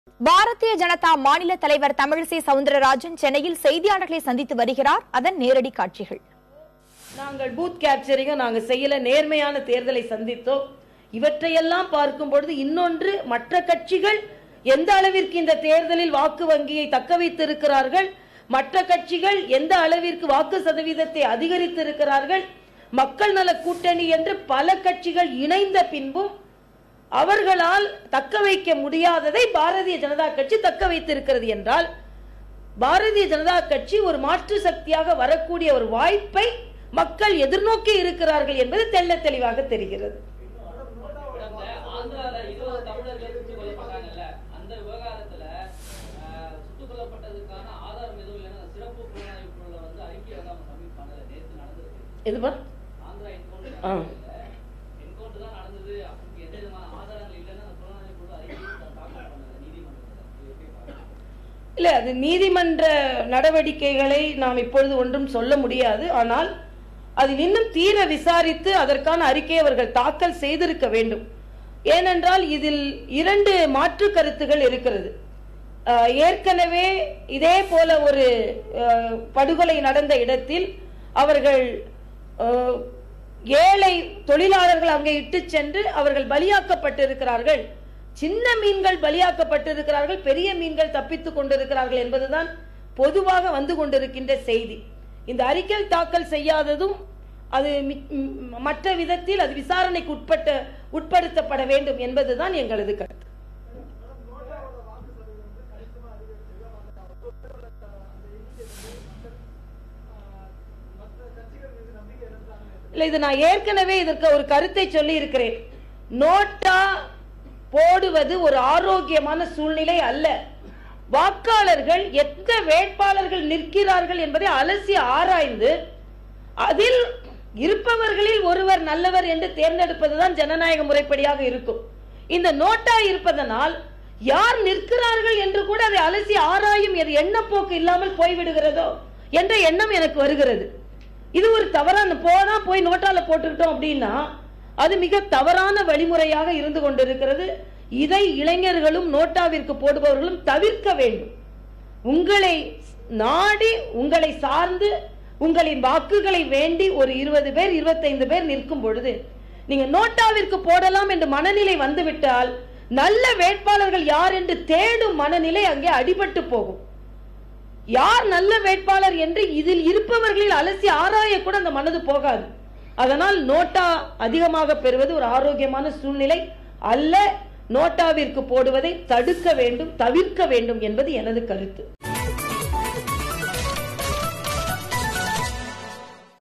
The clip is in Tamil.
பாரதிய ஜனதா மாநில தலைவர் தமிழிசை சவுந்தரராஜன் சென்னையில் செய்தியாளர்களை சந்தித்து வருகிறார் அதன் நேரடி காட்சிகள் நாங்கள் பூத் கேப்சரிங்கும் நாங்கள் செய்யல நேர்மையான தேர்தலை சந்தித்தோம் இவற்றையெல்லாம் பார்க்கும் பொழுது இன்னொன்று மற்ற கட்சிகள் எந்த அளவிற்கு இந்த தேர்தலில் வாக்கு வங்கியை தக்க வைத்திருக்கிறார்கள் மற்ற கட்சிகள் எந்த அளவிற்கு வாக்கு சதவீதத்தை அதிகரித்திருக்கிறார்கள் மக்கள் நல கூட்டணி என்று பல கட்சிகள் இணைந்த பின்பும் அவர்களால் தக்க வைக்க முடியாததை பாரதிய ஜனதா கட்சி தக்க வைத்திருக்கிறது என்றால் பாரதிய ஜனதா கட்சி ஒரு மாற்று சக்தியாக வரக்கூடிய ஒரு வாய்ப்பை மக்கள் எதிர்நோக்கி இருக்கிறார்கள் என்பது தெள்ள தெளிவாக தெரிகிறது கடந்த ஆந்திரால இருபது தமிழர்கள் சுட்டுக் கொல்லப்பட்டாங்கல்ல அந்த விவகாரத்துல அஹ், சுட்டுக் கொல்லப்பட்டதுக்கான ஆதாரம் எதுவும் இல்லைன்னா சிறப்பு புலனாய்வு குழுல வந்து அறிக்கை வந்து அவங்க சப்மிட் பண்ணல நேத்து நடந்திருக்கு எதுவா ஆந்திரா என்கவுண்டர் ஆ. என்கவுண்டர் தான் நடந்தது அப்படி எந்த விதமான ஆதாரங்கள் இல்லைன்னா அந்த புலனாய்வு குழு அறிக்கை தாக்கல் பண்ணல நீதிமன்றத்தில் இது எப்படி பார்க்கணும் இல்ல அது நீதிமன்ற நடவடிக்கைகளை நாம் இப்பொழுது ஒன்றும் சொல்ல முடியாது ஆனால் அதில் இன்னும் தீர விசாரித்து அதற்கான அறிக்கையை அவர்கள் தாக்கல் செய்திருக்க வேண்டும் ஏனென்றால் இதில் இரண்டு மாற்று கருத்துகள் இருக்கிறது அஹ், ஏற்கனவே இதே போல ஒரு அஹ், படுகொலை நடந்த இடத்தில் அவர்கள் அஹ், ஏழை தொழிலாளர்கள் அங்கே இட்டு சென்று அவர்கள் பலியாக்கப்பட்டிருக்கிறார்கள் சின்ன மீன்கள் பலியாக்கப்பட்டிருக்கிறார்கள் பெரிய மீன்கள் தப்பித்துக் கொண்டிருக்கிறார்கள் என்பதுதான் பொதுவாக வந்து கொண்டிருக்கின்ற செய்தி இந்த அறிக்கை தாக்கல் செய்யாததும் அது மி- ம், மற்ற விதத்தில் அது விசாரணைக்கு உட்பட்ட உட்படுத்தப்பட வேண்டும் என்பதுதான் எங்களது கருத்து இல்ல இது நான் ஏற்கனவே இதற்கு ஒரு கருத்தை சொல்லி இருக்கிறேன் நோட்டா போடுவது ஒரு ஆரோக்கியமான சூழ்நிலை அல்ல வாக்காளர்கள் எந்த வேட்பாளர்கள் நிற்கிறார்கள் என்பதை அலசி ஆராய்ந்து அதில் இருப்பவர்களில் ஒருவர் நல்லவர் என்று தேர்ந்தெடுப்பதுதான் ஜனநாயக முறைப்படியாக இருக்கும் இந்த நோட்டா இருப்பதனால் யார் நிற்கிறார்கள் என்று கூட அதை அலசி ஆராயும் எது எண்ணப்போக்கு இல்லாமல் போய்விடுகிறதோ என்ற எண்ணம் எனக்கு வருகிறது இது ஒரு தவறான போனா போய் நோட்டால போட்டுக்கிட்டோம் அப்படின்னா அது மிக தவறான வழிமுறையாக இருந்து கொண்டிருக்கிறது இதை இளைஞர்களும் நோட்டாவிற்கு போடுபவர்களும் தவிர்க்க வேண்டும் உங்களை நாடி உங்களை சார்ந்து உங்களின் வாக்குகளை வேண்டி ஒரு இருபது பேர் இருபத்தைந்து பேர் நிற்கும் பொழுது நீங்க நோட்டாவிற்கு போடலாம் என்று மனநிலை வந்துவிட்டால் நல்ல வேட்பாளர்கள் யார் என்று தேடும் மனநிலை அங்கே அடிபட்டு போகும் யார் நல்ல வேட்பாளர் என்று இதில் இருப்பவர்களில் அலசி ஆராய கூட அந்த மனது போகாது அதனால் நோட்டா அதிகமாக பெறுவது ஒரு ஆரோக்கியமான சூழ்நிலை அல்ல நோட்டாவிற்கு போடுவதை தடுக்க வேண்டும் தவிர்க்க வேண்டும் என்பது எனது கருத்து